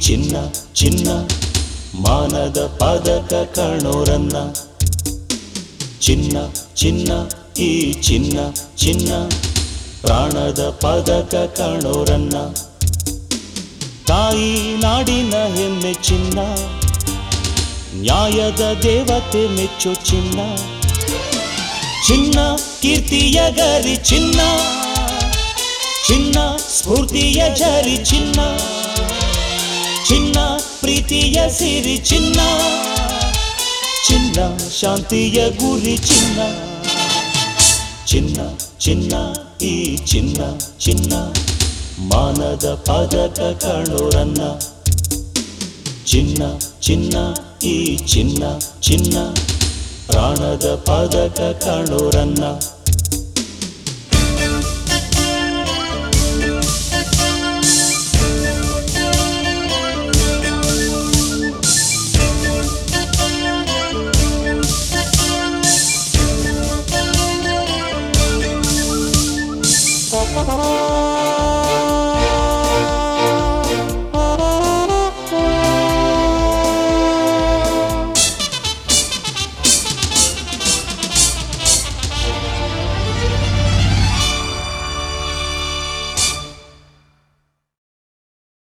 ಚಿನ್ನ ಚಿನ್ನ ಮಾನದ ಪದಕ ಕಣೋರನ್ನ ಚಿನ್ನ ಚಿನ್ನ ಈ ಚಿನ್ನ ಚಿನ್ನ ಪ್ರಾಣದ ಪದಕ ಕಣೋರನ್ನ ತಾಯಿ ನಾಡಿನ ಹೆಮ್ಮೆ ಚಿನ್ನ ನ್ಯಾಯದ ದೇವತೆ ಮೆಚ್ಚು ಚಿನ್ನ ಚಿನ್ನ ಕೀರ್ತಿಯ ಗರಿ ಚಿನ್ನ ಚಿನ್ನ ಸ್ಫೂರ್ತಿಯ ಜರಿ ಚಿನ್ನ ಚಿನ್ನ ಪ್ರೀತಿಯ ಸಿರಿ ಚಿನ್ನ ಚಿನ್ನ ಶಾಂತಿಯ ಗುರಿ ಚಿನ್ನ ಚಿನ್ನ ಚಿನ್ನ ಈ ಚಿನ್ನ ಚಿನ್ನ ಮಾನದ ಪದಕ ಕಣೋರನ್ನ ಚಿನ್ನ ಚಿನ್ನ ಈ ಚಿನ್ನ ಚಿನ್ನ ಪ್ರಾಣದ ಪದಕ ಕಣೋರನ್ನ